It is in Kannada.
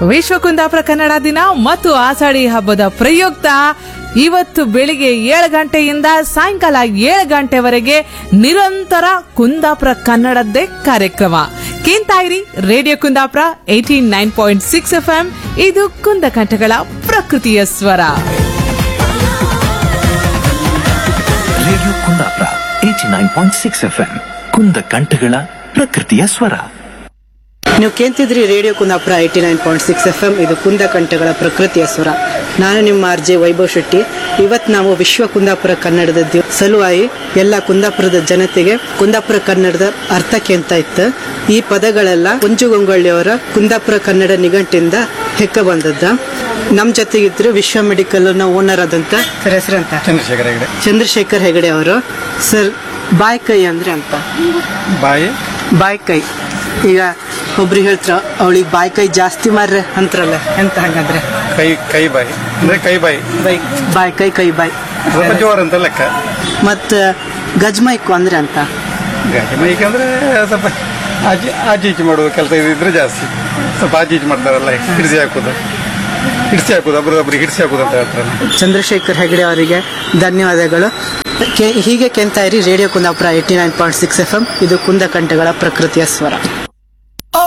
ವಿಶ್ವ ಕುಂದಾಪುರ ಕನ್ನಡ ದಿನ ಮತ್ತು ಆಷಾಢಿ ಹಬ್ಬದ ಪ್ರಯುಕ್ತ ಇವತ್ತು ಬೆಳಿಗ್ಗೆ ಏಳು ಗಂಟೆಯಿಂದ ಸಾಯಂಕಾಲ ಏಳು ಗಂಟೆವರೆಗೆ ನಿರಂತರ ಕುಂದಾಪುರ ಕನ್ನಡದ್ದೇ ಕಾರ್ಯಕ್ರಮ ಕೇಂತಾಯಿರಿ radio Kundapura eighty nine point six F M ಇದು ಕುಂದಕಂಠಗಳ ಪ್ರಕೃತಿಯ ಸ್ವರ radio Kundapura eighty nine point six F M ಕುಂದ ಕಂಠಗಳ ಪ್ರಕೃತಿಯ ಸ್ವರ ನೀವು ಕೇಳ್ತಿದ್ರಿ radio Kundapura eighty nine point six F M ಇದು ಕುಂದ ಕಂಠಗಳ ಪ್ರಕೃತಿಯ ಸ್ವರ ನಾನು ನಿಮ್ಮ ಆರ್ ಜೆ ವೈಭವ್ ಶೆಟ್ಟಿ ಇವತ್ತು ನಾವು ವಿಶ್ವ ಕುಂದಾಪುರ ಕನ್ನಡದ ದಿವ ಸಲುವಾಗಿ ಎಲ್ಲ ಕುಂದಾಪುರದ ಜನತೆಗೆ ಕುಂದಾಪುರ ಕನ್ನಡದ ಅರ್ಥಕ್ಕೆ ಅಂತ ಇತ್ತು ಈ ಪದಗಳೆಲ್ಲ ಕುಂಜುಗೊಂಗೊಳ್ಳಿಯವರ ಕುಂದಾಪುರ ಕನ್ನಡ ನಿಘಂಟಿಂದ ಹೆಕ್ಕ ಬಂದದ್ದ ನಮ್ಮ ಜೊತೆಗಿದ್ರು ವಿಶ್ವ ಮೆಡಿಕಲ್ ನ ಓನರ್ ಆದಂತ ಸರ್ ಹೆಸರಂತ ಚಂದ್ರಶೇಖರ ಹೆಗಡೆ ಚಂದ್ರಶೇಖರ್ ಹೆಗಡೆ ಅವರು ಸರ್ ಬಾಯ್ ಕೈ ಅಂದ್ರೆ ಅಂತ ಬಾಯಿ ಬಾಯ್ ಕೈ ಈಗ ಒಬ್ರು ಹೇಳ್ತಾರ ಅವಳಿಗೆ ಬಾಯ್ ಕೈ ಜಾಸ್ತಿ ಮಾರ್ರೆ ಅಂತಾರಲ್ಲ ಎಂತ ಹಂಗಂದ್ರೆ ಕೈ ಕೈ ಬಾಯಿ ಅಂದ್ರೆ ಕೈ ಬಾಯಿ ಬೈ ಬಾಯ್ ಕೈ ಕೈ ಬಾಯ್ ಸ್ವಲ್ಪ ಜೋರ್ ಅಂತ ಲೆಕ್ಕ ಮತ್ತ ಗಜ್ಮೈಕು ಅಂದ್ರೆ ಅಂತ ಗಾಡಿ ಮೈಕ್ ಅಂದ್ರೆ ಸ್ವಲ್ಪ ಆಚೆ ಆಚೆ ಈಚೆ ಮಾಡುವ ಕೆಲಸ ಇದ್ರೆ ಜಾಸ್ತಿ ಸ್ವಲ್ಪ ಆಚೆ ಈಚೆ ಮಾಡ್ತಾರಲ್ಲ ಹಿಡಿಸಿ ಹಾಕೋದು ಹಿಡಿಸಿ ಹಾಕೋದು ಒಬ್ರಿಗೊಬ್ರಿಗೆ ಹಿಡಿಸಿ ಹಾಕೋದು ಅಂತ ಹೇಳ್ತಾರಲ್ಲ ಚಂದ್ರಶೇಖರ್ ಹೆಗಡೆ ಅವರಿಗೆ ಧನ್ಯವಾದಗಳು ಕೆ- ಹೀಗೆ ಕೆಂತಾಯಿರಿ radio Kundapura eighty nine point six F M ಇದು ಕುಂದ ಕಂಠಗಳ ಪ್ರಕೃತಿಯ ಸ್ವರ